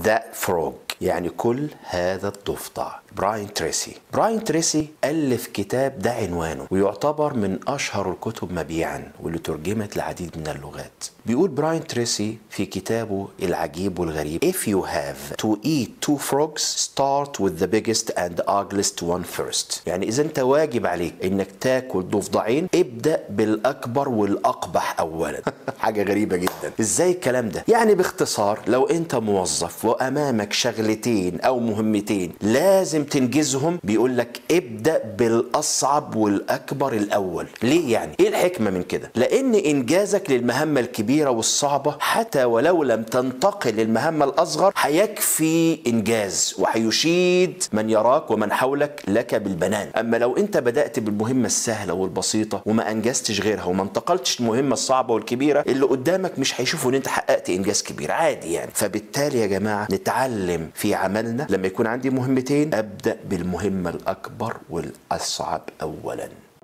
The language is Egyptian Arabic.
that frog يعني كل هذا الضفدع براين تريسي براين تريسي ألف كتاب ده عنوانه ويعتبر من أشهر الكتب مبيعا واللي ترجمت لعديد من اللغات بيقول براين تريسي في كتابه العجيب والغريب If you have to eat two frogs start with the biggest and ugliest one first يعني إذا أنت واجب عليك إنك تاكل ضفدعين ابدأ بالأكبر والأقبح أولا حاجة غريبة جدا إزاي الكلام ده يعني باختصار لو أنت موظف وأمامك شغلتين أو مهمتين لازم تنجزهم بيقول لك ابدأ بالأصعب والأكبر الأول ليه يعني إيه الحكمة من كده لأن إنجازك للمهمة الكبيرة والصعبة حتى ولو لم تنتقل للمهمة الأصغر هيكفي إنجاز وهيشيد من يراك ومن حولك لك بالبنان أما لو أنت بدأت بالمهمة السهلة والبسيطة وما أنجزتش غيرها وما انتقلتش المهمة الصعبة والكبيرة اللي قدامك مش هيشوفوا إن أنت حققت إنجاز كبير عادي يعني فبالتالي يا جماعة نتعلم في عملنا لما يكون عندي مهمتين أبدأ بالمهمة الأكبر والأصعب أولاً